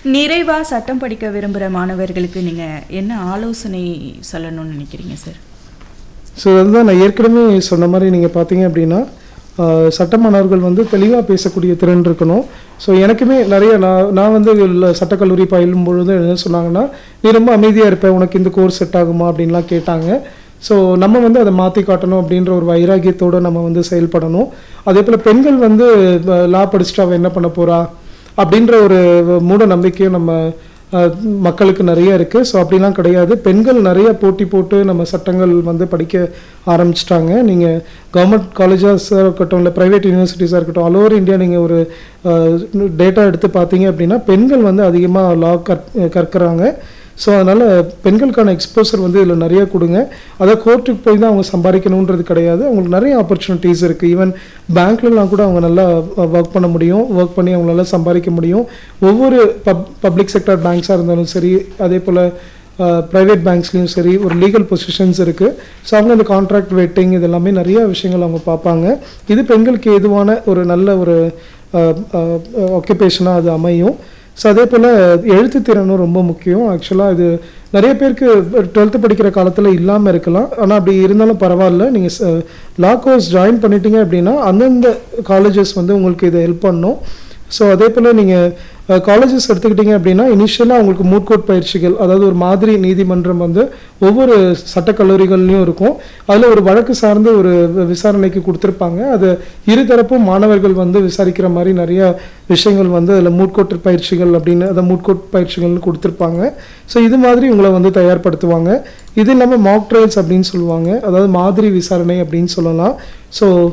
நிறைவா சட்டம் படிக்க விரும்புகிற மாணவர்களுக்கு நீங்க என்ன ஆலோசனை சொல்லணும்னு நினைக்கிறீங்க சார் ஸோ அதுதான் நான் ஏற்கனவே சொன்ன மாதிரி நீங்கள் பார்த்தீங்க அப்படின்னா ஆஹ், சட்ட மாணவர்கள் வந்து தெளிவாக பேசக்கூடிய திறன் இருக்கணும் ஸோ எனக்குமே நிறைய நான் நான் வந்து உள்ள சட்டக்கல்லூரி பயிலும் பொழுது என்ன சொன்னாங்கன்னா நீ ரொம்ப அமைதியாக இருப்ப உனக்கு இந்த கோர்ஸ் செட் ஆகுமா அப்படின்லாம் கேட்டாங்க ஸோ நம்ம வந்து அதை மாற்றி காட்டணும் அப்படின்ற ஒரு வைராகியத்தோடு நம்ம வந்து செயல்படணும் அதே போல் பெண்கள் வந்து லா படிச்சுட்டு அவள் என்ன பண்ண போகிறா அப்படின்ற ஒரு மூட நம்பிக்கையும் நம்ம அஹ், மக்களுக்கு நிறைய இருக்குது ஸோ அப்படிலாம் கிடையாது பெண்கள் நிறைய போட்டி போட்டு நம்ம சட்டங்கள் வந்து படிக்க ஆரம்பிச்சிட்டாங்க நீங்கள் கவர்மெண்ட் காலேஜஸாக இருக்கட்டும் இல்லை ப்ரைவேட் யூனிவர்சிட்டிஸாக இருக்கட்டும் ஆல் ஓவர் இந்தியா நீங்கள் ஒரு டேட்டா எடுத்து பார்த்தீங்க அப்படின்னா பெண்கள் வந்து அதிகமாக லா கற் கற்கிறாங்க ஸோ அதனால் பெண்களுக்கான எக்ஸ்போசர் வந்து இதில் நிறைய கொடுங்க அதை கோர்ட்டுக்கு போய் தான் அவங்க சம்பாதிக்கணுன்றது கிடையாது அவங்களுக்கு நிறைய ஆப்பர்ச்சுனிட்டிஸ் இருக்குது ஈவன் பேங்க்லலாம் கூட அவங்க நல்லா ஒர்க் பண்ண முடியும் ஒர்க் பண்ணி அவங்களால சம்பாதிக்க முடியும் ஒவ்வொரு பப் பப்ளிக் செக்டர் பேங்க்ஸாக இருந்தாலும் சரி அதே போல் ப்ரைவேட் பேங்க்ஸ்லேயும் சரி ஒரு லீகல் பொசிஷன்ஸ் இருக்குது ஸோ அவங்க அந்த கான்ட்ராக்ட் வெட்டிங் இது எல்லாமே நிறைய விஷயங்கள் அவங்க பார்ப்பாங்க இது பெண்களுக்கு ஏதுவான ஒரு நல்ல ஒரு ஆக்குபேஷனாக அது அமையும் ஸோ அதே போல் எழுத்து திறனும் ரொம்ப முக்கியம் ஆக்சுவலாக இது நிறைய பேருக்கு டுவெல்த்து படிக்கிற காலத்தில் இல்லாமல் இருக்கலாம் ஆனால் அப்படி இருந்தாலும் பரவாயில்ல நீங்கள் லா கோர்ஸ் ஜாயின் பண்ணிட்டீங்க அப்படின்னா அந்தந்த காலேஜஸ் வந்து உங்களுக்கு இதை ஹெல்ப் பண்ணும் ஸோ அதே போல் நீங்கள் காலேஜஸ் எடுத்துக்கிட்டிங்க அப்படின்னா இனிஷியலாக உங்களுக்கு மூட்கோட் பயிற்சிகள் அதாவது ஒரு மாதிரி நீதிமன்றம் வந்து ஒவ்வொரு சட்டக்கல்லூரிகள்லையும் இருக்கும் அதில் ஒரு வழக்கு சார்ந்து ஒரு வி- விசாரணைக்கு கொடுத்துருப்பாங்க அது இருதரப்பும் மாணவர்கள் வந்து விசாரிக்கிற மாதிரி நிறைய விஷயங்கள் வந்து அதில் மூட்கோட்டு பயிற்சிகள் அப்படின்னு அதை மூட்கோட் பயிற்சிகள்னு கொடுத்துருப்பாங்க ஸோ இது மாதிரி உங்களை வந்து தயார்படுத்துவாங்க இது இல்லாமல் மாக் ட்ரையல்ஸ் அப்படின்னு சொல்லுவாங்க அதாவது மாதிரி விசாரணை அப்படின்னு சொல்லலாம் ஸோ